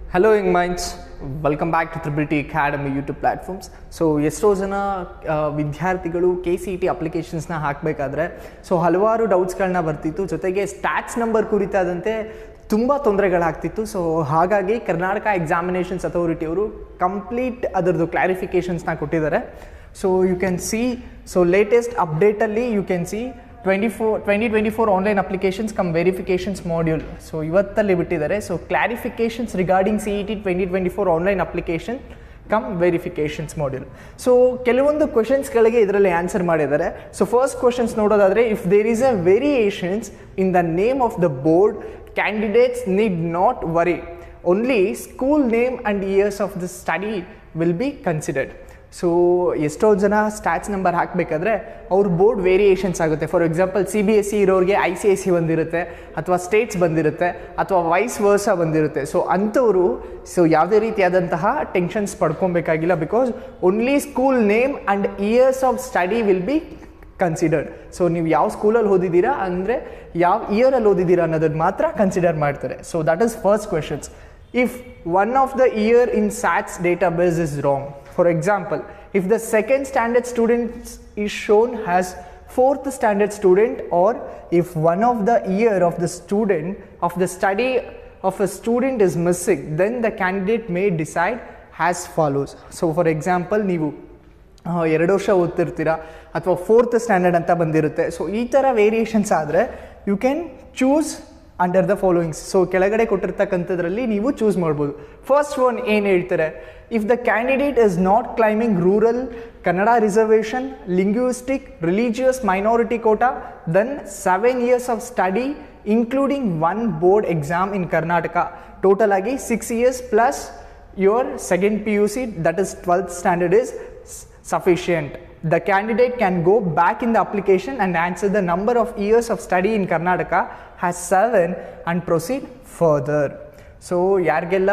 Hello ಇಂಗ್ minds welcome back to triple T academy YouTube platforms so ಎಷ್ಟೋ ಜನ ಆ, ವಿದ್ಯಾರ್ಥಿಗಳು ಕೆ ಸಿ ಇ ಟಿ ಅಪ್ಲಿಕೇಶನ್ಸ್ನ ಹಾಕಬೇಕಾದ್ರೆ ಸೊ ಹಲವಾರು ಡೌಟ್ಸ್ಗಳನ್ನ ಬರ್ತಿತ್ತು ಜೊತೆಗೆ ಸ್ಟ್ಯಾಟ್ಸ್ ನಂಬರ್ ಕುರಿತಾದಂತೆ ತುಂಬ ತೊಂದರೆಗಳಾಗ್ತಿತ್ತು ಸೊ ಹಾಗಾಗಿ ಕರ್ನಾಟಕ ಎಕ್ಸಾಮಿನೇಷನ್ಸ್ ಅಥಾರಿಟಿಯವರು ಕಂಪ್ಲೀಟ್ ಅದರದ್ದು ಕ್ಲಾರಿಫಿಕೇಷನ್ಸ್ನ ಕೊಟ್ಟಿದ್ದಾರೆ so you can see so latest ಅಪ್ಡೇಟಲ್ಲಿ you can see twenty four twenty twenty four online applications cum verifications module so ಇವತ್ತಲ್ಲಿ ಬಿಟ್ಟಿದ್ದಾರೆ so clarifications regarding C E T twenty twenty four online application cum verifications module so ಕೆಲವೊಂದು ಕ್ವಶನ್ಸ್ಗಳಿಗೆ ಇದರಲ್ಲಿ answer ಮಾಡಿದ್ದಾರೆ so first questions ನೋಡೋದಾದರೆ if there is a variations in the name of the board candidates need not worry only school name and years of the study will be considered so ಎಷ್ಟೋ ಜನ SATS number ಹಾಕಬೇಕಾದ್ರೆ ಅವ್ರ board variations ಆಗುತ್ತೆ for example C B S C ಇರೋರಿಗೆ I C I C ಬಂದಿರುತ್ತೆ ಅಥವಾ States ಬಂದಿರುತ್ತೆ ಅಥವಾ ವೈಸ್ ವರ್ಸ ಬಂದಿರುತ್ತೆ ಸೊ ಅಂಥವರು ಸೊ ಯಾವುದೇ ರೀತಿಯಾದಂತಹ ಟೆನ್ಷನ್ಸ್ ಪಡ್ಕೊಬೇಕಾಗಿಲ್ಲ because only school name and years of study will be considered so ನೀವು ಯಾವ ಸ್ಕೂಲಲ್ಲಿ ಓದಿದ್ದೀರಾ ಅಂದರೆ ಯಾವ ಇಯರಲ್ಲಿ ಓದಿದ್ದೀರಾ ಅನ್ನೋದನ್ನು ಮಾತ್ರ ಕನ್ಸಿಡರ್ ಮಾಡ್ತಾರೆ so that is first questions if one of the year in SATS database is wrong for example if the second standard students is shown as fourth standard student or if one of the year of the student of the study of a student is missing then the candidate may decide as follows so for example ನೀವು ಆ, ಎರಡು ವರ್ಷ ಓದ್ತಿರ್ತೀರಾ ಅಥವಾ fourth standard ಅಂತ ಬಂದಿರುತ್ತೆ so ಈ ಥರ variations ಆದರೆ you can choose under the followings so ಕೆಳಗಡೆ ಕೊಟ್ಟಿರ್ತಕ್ಕಂಥದ್ರಲ್ಲಿ ನೀವು ಚೂಸ್ ಮಾಡ್ಬೋದು ಫಸ್ಟ್ ಒನ್ ಏನು ಹೇಳ್ತಾರೆ if the candidate is not claiming rural Kannada reservation linguistic religious minority quota then seven years of study including one board exam in Karnataka total ಆಗಿ six years plus your second PUC, that is 12th standard, is s- sufficient. The candidate can go back in the application and answer the number of years of study in Karnataka has seven and proceed further. So, ಯಾರಿಗೆಲ್ಲ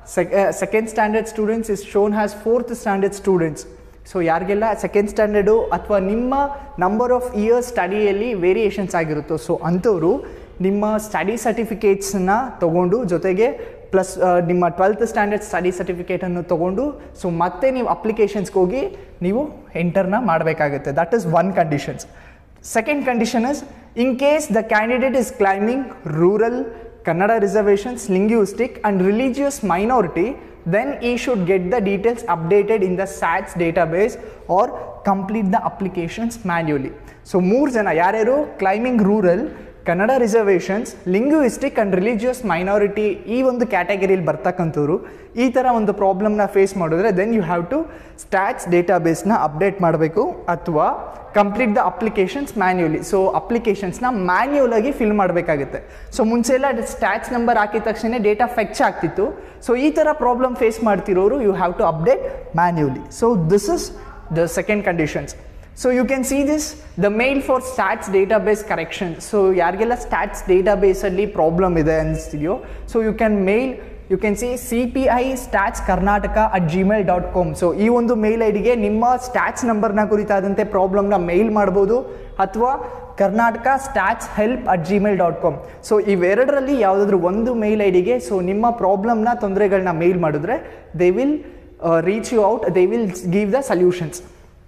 second standard students is shown as fourth standard students so ಯಾರಿಗೆಲ್ಲ second standard ಅಥವಾ ನಿಮ್ಮ number of years ಸ್ಟಡಿಯಲ್ಲಿ variations ಆಗಿರುತ್ತೋ so ಅಂಥವರು ನಿಮ್ಮ study ಸರ್ಟಿಫಿಕೇಟ್ಸನ್ನ ತೊಗೊಂಡು ಜೊತೆಗೆ ಪ್ಲಸ್ ನಿಮ್ಮ ಟ್ವೆಲ್ತ್ ಸ್ಟ್ಯಾಂಡರ್ಡ್ ಸ್ಟಡಿ ಸರ್ಟಿಫಿಕೇಟನ್ನು ತೊಗೊಂಡು ಸೊ ಮತ್ತೆ ನೀವು ಅಪ್ಲಿಕೇಶನ್ಸ್ಗೆ ಹೋಗಿ ನೀವು ಎಂಟರ್ನ ಮಾಡಬೇಕಾಗುತ್ತೆ that is one conditions second condition is in case the candidate is claiming rural Kannada reservations linguistic and religious minority then he should get the details updated in the SATS database or complete the applications manually. So ಮೂರು ಜನ ಯಾರ್ಯಾರು claiming rural Kannada reservations linguistic and religious minority ಈ ಒಂದು ಕ್ಯಾಟಗರಿಲಿ ಬರ್ತಕ್ಕಂಥವ್ರು ಈ ಥರ ಒಂದು ಪ್ರಾಬ್ಲಮ್ನ ಫೇಸ್ ಮಾಡಿದ್ರೆ then you have to SATS ಡೇಟಾಬೇಸ್ನ ಅಪ್ಡೇಟ್ ಮಾಡಬೇಕು ಅಥವಾ complete the applications manually so ಅಪ್ಲಿಕೇಶನ್ಸ್ನ ಮ್ಯಾನ್ಯುಯಲ್ ಆಗಿ ಫಿಲ್ ಮಾಡಬೇಕಾಗುತ್ತೆ ಸೊ ಮುಂಚೆ ಎಲ್ಲ ಸ್ಟ್ಯಾಟ್ಸ್ ನಂಬರ್ ಹಾಕಿದ ತಕ್ಷಣ ಡೇಟಾ ಫೆಚ್ ಆಗ್ತಿತ್ತು ಸೊ ಈ ಥರ ಪ್ರಾಬ್ಲಮ್ ಫೇಸ್ ಮಾಡ್ತಿರೋರು you have to update manually so this is the second conditions so you can see this the mail for SATS database correction so ಯಾರಿಗೆಲ್ಲ SATS ಡೇಟಾಬೇಸಲ್ಲಿ problem ಇದೆ ಅನಿಸ್ತಿದೆಯೋ so you can mail you can see C P I SATS Karnataka at Gmail dot com so ಈ ಒಂದು ಮೇಲ್ ಐಡಿಗೆ ನಿಮ್ಮ stats ನಂಬರ್ನ ಕುರಿತಾದಂತೆ ಪ್ರಾಬ್ಲಮ್ನ mail ಮಾಡ್ಬೋದು ಅಥವಾ Karnataka SATS help at Gmail dot com so ಇವೆರಡರಲ್ಲಿ ಯಾವುದಾದ್ರೂ ಒಂದು ಮೇಲ್ ಐಡಿಗೆ ಸೊ ನಿಮ್ಮ ಪ್ರಾಬ್ಲಮ್ನ ತೊಂದರೆಗಳನ್ನ ಮೇಲ್ ಮಾಡಿದ್ರೆ they will reach you out they will give the solutions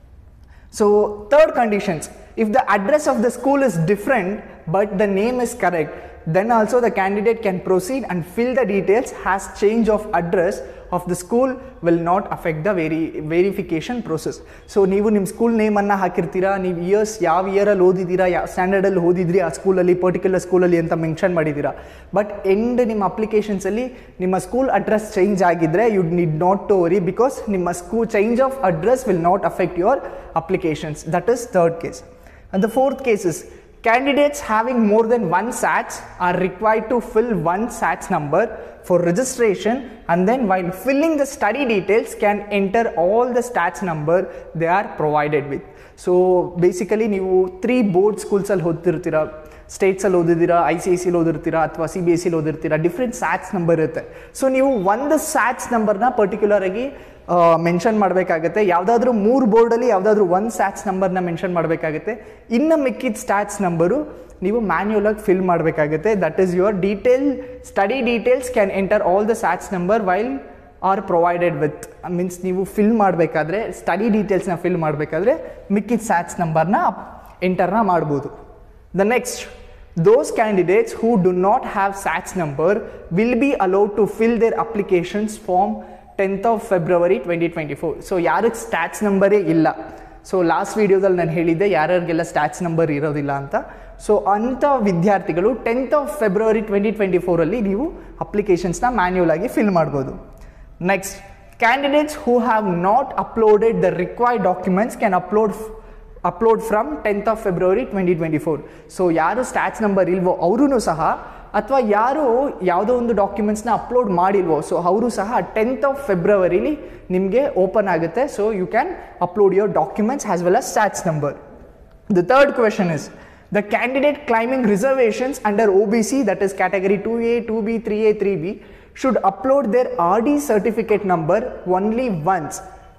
So, third conditions if the address of the school is different but the name is correct, then also the candidate can proceed and fill the details as change of address of the school will not affect the very verification process so ನೀವು ನಿಮ್ಮ school ನೇಮನ್ನು ಹಾಕಿರ್ತೀರಾ ನೀವು years ಯಾವ ಇಯರಲ್ಲಿ ಓದಿದ್ದೀರಾ ಯಾವ ಸ್ಟ್ಯಾಂಡರ್ಡಲ್ಲಿ ಓದಿದ್ರಿ ಆ ಸ್ಕೂಲಲ್ಲಿ particular ಸ್ಕೂಲಲ್ಲಿ ಅಂತ mention ಮಾಡಿದ್ದೀರಾ ಬಟ್ ಎಂಡ್ ನಿಮ್ಮ ಅಪ್ಲಿಕೇಶನ್ಸಲ್ಲಿ ನಿಮ್ಮ ಸ್ಕೂಲ್ ಅಡ್ರೆಸ್ ಚೇಂಜ್ ಆಗಿದ್ದರೆ you need not to worry because ನಿಮ್ಮ school change of address will not affect your applications that is third case And the fourth case is candidates having more than one SATs are required to fill one SATs number for registration and then while filling the study details can enter all the stats number they are provided with. So basically ನೀವು three board ಸ್ಕೂಲ್ಸಲ್ಲಿ ಓದ್ತಿರ್ತೀರ ಸ್ಟೇಟ್ಸಲ್ಲಿ ಓದಿದ್ದೀರಾ I C I ಸಿಲಿ ಓದಿರ್ತೀರಾ ಅಥವಾ C B S ಸಿಲಿ ಓದಿರ್ತೀರಾ ಡಿಫ್ರೆಂಟ್ ಸ್ಯಾಟ್ಸ್ ನಂಬರ್ ಇರುತ್ತೆ ಸೊ ನೀವು ಒಂದು ಸ್ಯಾಟ್ಸ್ ನಂಬರ್ನ ಪರ್ಟಿಕ್ಯುಲರ್ ಆಗಿ ಮೆನ್ಷನ್ ಮಾಡಬೇಕಾಗುತ್ತೆ ಯಾವುದಾದ್ರೂ ಮೂರು ಬೋರ್ಡಲ್ಲಿ ಯಾವುದಾದ್ರೂ ಒಂದು ಸ್ಯಾಟ್ಸ್ ನಂಬರ್ನ ಮೆನ್ಷನ್ ಮಾಡಬೇಕಾಗುತ್ತೆ ಇನ್ನು ಮಿಕ್ಕಿದ ಸ್ಟ್ಯಾಟ್ಸ್ ನಂಬರು ನೀವು ಮ್ಯಾನ್ಯುಯಲ್ ಆಗಿ ಫಿಲ್ ಮಾಡಬೇಕಾಗುತ್ತೆ that is your detail study details can enter all the SATS number while are provided with means ನೀವು ಫಿಲ್ ಮಾಡಬೇಕಾದ್ರೆ ಸ್ಟಡಿ ಡೀಟೇಲ್ಸ್ನ ಫಿಲ್ ಮಾಡಬೇಕಾದ್ರೆ ಮಿಕ್ಕಿದ ಸ್ಯಾಟ್ಸ್ ನಂಬರ್ನ ಎಂಟರ್ನ ಮಾಡ್ಬೋದು the next those candidates who do not have SATS number will be allowed to fill their applications form 10th of February 2024. So ಯಾರಿಗೆ SATS ನಂಬರೇ ಇಲ್ಲ ಸೊ ಲಾಸ್ಟ್ ವೀಡಿಯೋದಲ್ಲಿ ನಾನು ಹೇಳಿದ್ದೆ ಯಾರ್ಯಾರಿಗೆಲ್ಲ ಸ್ಟ್ಯಾಟ್ಸ್ ನಂಬರ್ ಇರೋದಿಲ್ಲ ಅಂತ ಸೊ ಅಂಥ ವಿದ್ಯಾರ್ಥಿಗಳು tenth of February twenty twenty ಫೋರಲ್ಲಿ ನೀವು ಅಪ್ಲಿಕೇಶನ್ಸ್ನ ಮ್ಯಾನ್ಯುಯಲ್ ಆಗಿ ಫಿಲ್ ಮಾಡ್ಬೋದು next candidates who have not uploaded the required documents can upload upload from tenth of February twenty twenty four so ಯಾರು ಸ್ಟ್ಯಾಟ್ಸ್ ನಂಬರ್ ಇಲ್ವೋ ಅವರೂ ಸಹ ಅಥವಾ ಯಾರು ಯಾವುದೋ ಒಂದು ಡಾಕ್ಯುಮೆಂಟ್ಸ್ನ ಅಪ್ಲೋಡ್ ಮಾಡಿಲ್ವೋ ಸೊ ಅವರು ಸಹ ಟೆಂತ್ ಆಫ್ ಫೆಬ್ರವರಿಲಿ ನಿಮಗೆ ಓಪನ್ ಆಗುತ್ತೆ so you can upload your documents as well as SATS number The third question is the candidate claiming reservations under OBC, that is category 2A, 2B, 3A, 3B, should upload their RD certificate number only once.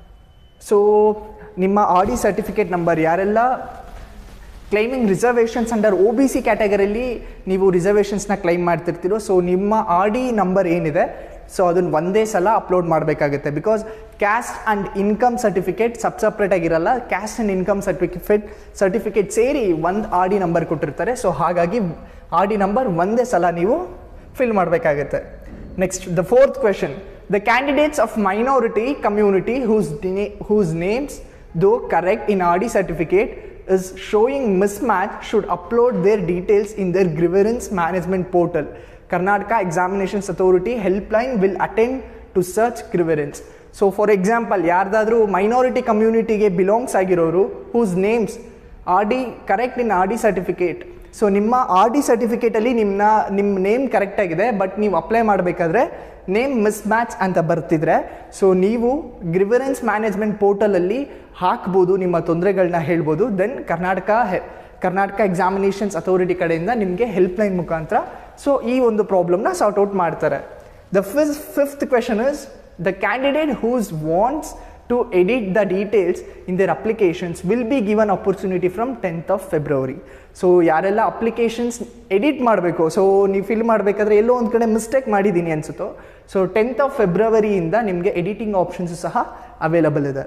So ನಿಮ್ಮ R D certificate number ಯಾರೆಲ್ಲ claiming reservations under O B C ಕ್ಯಾಟಗರಿಯಲ್ಲಿ ನೀವು ರಿಸರ್ವೇಷನ್ಸ್ನ claim ಮಾಡ್ತಿರ್ತೀರೋ so ನಿಮ್ಮ R D number ಏನಿದೆ so ಅದನ್ನು ಒಂದೇ ಸಲ ಅಪ್ಲೋಡ್ ಮಾಡಬೇಕಾಗುತ್ತೆ because caste and income certificate sub separate ಆಗಿರಲ್ಲ caste and income certificate certificate ಸೇರಿ ಒಂದು ಆರ್ ಡಿ ನಂಬರ್ ಕೊಟ್ಟಿರ್ತಾರೆ ಸೊ ಹಾಗಾಗಿ ಆರ್ ಡಿ ನಂಬರ್ ಒಂದೇ ಸಲ ನೀವು ಫಿಲ್ ಮಾಡಬೇಕಾಗುತ್ತೆ next the fourth question the candidates of minority community whose whose names though correct in RD certificate is showing mismatch should upload their details in their grievance management portal. Karnataka Examinations Authority helpline will attend to such grievance. So for example ಯಾರ್ದಾದ್ರೂ minority ಕಮ್ಯುನಿಟಿಗೆ belongs ಆಗಿರೋರು whose names R D correct in R D certificate so ನಿಮ್ಮ R D ಸರ್ಟಿಫಿಕೇಟಲ್ಲಿ ನಿಮ್ಮನ್ನ ನಿಮ್ಮ name correct ಆಗಿದೆ but ನೀವು apply ಮಾಡಬೇಕಾದ್ರೆ ನೇಮ್ ಮಿಸ್ ಮ್ಯಾಚ್ ಅಂತ ಬರ್ತಿದ್ರೆ ಸೊ ನೀವು ಗ್ರಿವರೆನ್ಸ್ ಮ್ಯಾನೇಜ್ಮೆಂಟ್ ಪೋರ್ಟಲಲ್ಲಿ ಹಾಕ್ಬೋದು ನಿಮ್ಮ ತೊಂದರೆಗಳನ್ನ ಹೇಳ್ಬೋದು ದೆನ್ ಕರ್ನಾಟಕ ಹೆ- ಕರ್ನಾಟಕ ಎಕ್ಸಾಮಿನೇಷನ್ಸ್ ಅಥಾರಿಟಿ ಕಡೆಯಿಂದ ನಿಮಗೆ ಹೆಲ್ಪ್ಲೈನ್ ಮುಖಾಂತರ ಸೊ ಈ ಒಂದು ಪ್ರಾಬ್ಲಮ್ನ ಸಾರ್ಟ್ ಔಟ್ ಮಾಡ್ತಾರೆ the fis fifth question is the candidate whose wants to edit the details in their applications will be given opportunity from 10th of February. So ಯಾರೆಲ್ಲ applications edit ಮಾಡಬೇಕು so ನೀವು fill ಮಾಡಬೇಕಾದ್ರೆ ಎಲ್ಲೋ ಒಂದು ಕಡೆ mistake ಮಾಡಿದ್ದೀನಿ ಅನ್ಸುತ್ತೋ ಸೊ ಟೆಂತ್ ಆಫ್ ಫೆಬ್ರವರಿಯಿಂದ ನಿಮಗೆ ಎಡಿಟಿಂಗ್ ಆಪ್ಷನ್ಸ್ ಸಹ ಅವೈಲಬಲ್ ಇದೆ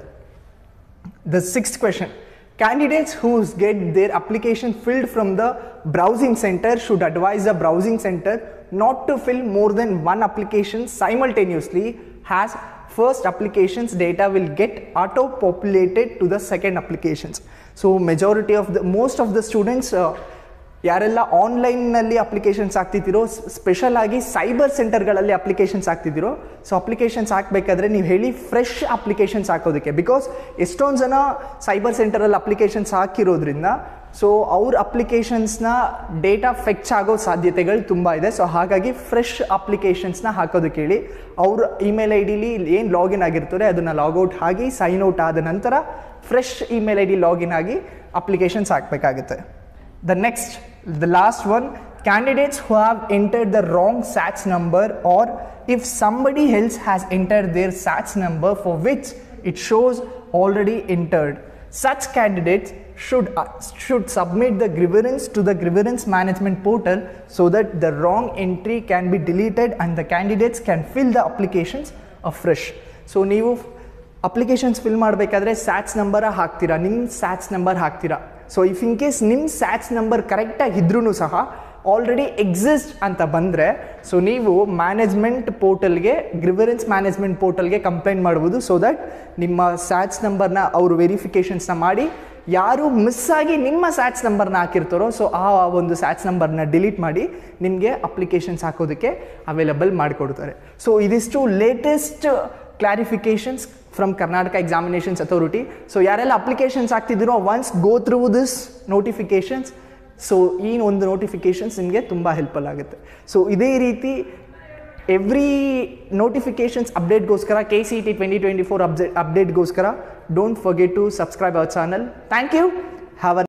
The sixth question Candidates who get their application filled from the browsing center should advise the browsing center not to fill more than one application simultaneously as first application's data will get auto populated to the second applications. So majority of the most of the students uh, ಯಾರೆಲ್ಲ ಆನ್ಲೈನ್ನಲ್ಲಿ applications ಹಾಕ್ತಿದ್ದೀರೋ special ಆಗಿ cyber ಸೆಂಟರ್ಗಳಲ್ಲಿ applications ಹಾಕ್ತಿದ್ದೀರೋ so applications ಹಾಕಬೇಕಾದ್ರೆ ನೀವು ಹೇಳಿ fresh applications ಹಾಕೋದಕ್ಕೆ ಬಿಕಾಸ್ ಎಷ್ಟೊಂದು ಜನ ಸೈಬರ್ ಸೆಂಟರಲ್ಲಿ ಅಪ್ಲಿಕೇಶನ್ಸ್ ಹಾಕಿರೋದ್ರಿಂದ ಸೊ ಅವ್ರ ಅಪ್ಲಿಕೇಶನ್ಸ್ನ ಡೇಟಾ ಫೆಚ್ ಆಗೋ ಸಾಧ್ಯತೆಗಳು ತುಂಬ ಇದೆ ಸೊ ಹಾಗಾಗಿ ಫ್ರೆಶ್ ಅಪ್ಲಿಕೇಶನ್ಸ್ನ ಹಾಕೋದಕ್ಕೆ ಹೇಳಿ ಅವ್ರ ಇಮೇಲ್ ಐ ಡಿಲಿ ಏನು ಲಾಗಿನ್ ಆಗಿರ್ತಾರೆ ಅದನ್ನು ಲಾಗೌಟ್ ಆಗಿ ಸೈನ್ ಔಟ್ ಆದ ನಂತರ fresh email I D login ಆಗಿ ಅಪ್ಲಿಕೇಶನ್ಸ್ ಹಾಕಬೇಕಾಗುತ್ತೆ The next, the last one, candidates who have entered the wrong SATS number or if somebody else has entered their SATS number for which it shows already entered. Such candidates should, uh, should submit the grievance to the grievance management portal so that the wrong entry can be deleted and the candidates can fill the applications afresh. So, ನೀವು applications fill ಮಾಡಬೇಕಾದ್ರೆ SATS number ಹಾಕ್ತೀರಾ ನಿಮ್ಮ SATS number ಹಾಕ್ತೀರಾ so if in case ನಿಮ್ಮ SATS number ಕರೆಕ್ಟಾಗಿ ಇದ್ರೂ ಸಹ already exist ಅಂತ ಬಂದರೆ ಸೊ ನೀವು ಮ್ಯಾನೇಜ್ಮೆಂಟ್ ಪೋರ್ಟಲ್ಗೆ ಗ್ರಿವರೆನ್ಸ್ ಮ್ಯಾನೇಜ್ಮೆಂಟ್ ಪೋರ್ಟಲ್ಗೆ ಕಂಪ್ಲೇಂಟ್ ಮಾಡ್ಬೋದು ಸೊ ದಟ್ ನಿಮ್ಮ ಸ್ಯಾಟ್ಸ್ ನಂಬರ್ನ ಅವರು ವೆರಿಫಿಕೇಷನ್ಸ್ನ ಮಾಡಿ ಯಾರು ಮಿಸ್ ಆಗಿ ನಿಮ್ಮ ಸ್ಯಾಟ್ಸ್ ನಂಬರ್ನ ಹಾಕಿರ್ತಾರೋ ಸೊ ಆ ಒಂದು ಸ್ಯಾಟ್ಸ್ ನಂಬರ್ನ ಡಿಲೀಟ್ ಮಾಡಿ ನಿಮಗೆ ಅಪ್ಲಿಕೇಶನ್ಸ್ ಹಾಕೋದಕ್ಕೆ ಅವೈಲಬಲ್ ಮಾಡಿಕೊಡ್ತಾರೆ ಸೊ ಇದಿಷ್ಟು latest clarifications from Karnataka examinations authority so ಯಾರೆಲ್ಲ ಅಪ್ಲಿಕೇಶನ್ಸ್ ಆಗ್ತಿದ್ದೀರೋ once go through this notifications so ಈ ಒಂದು ನೋಟಿಫಿಕೇಶನ್ಸ್ ನಿಮಗೆ ತುಂಬ ಹೆಲ್ಪ್ಫುಲ್ ಆಗುತ್ತೆ ಸೊ ಇದೇ ರೀತಿ ಎವ್ರಿ ನೋಟಿಫಿಕೇಶನ್ಸ್ ಅಪ್ಡೇಟ್ಗೋಸ್ಕರ K C T twenty twenty four ಅಪ್ಡೇಟ್ಗೋಸ್ಕರ don't forget to subscribe our channel thank you have a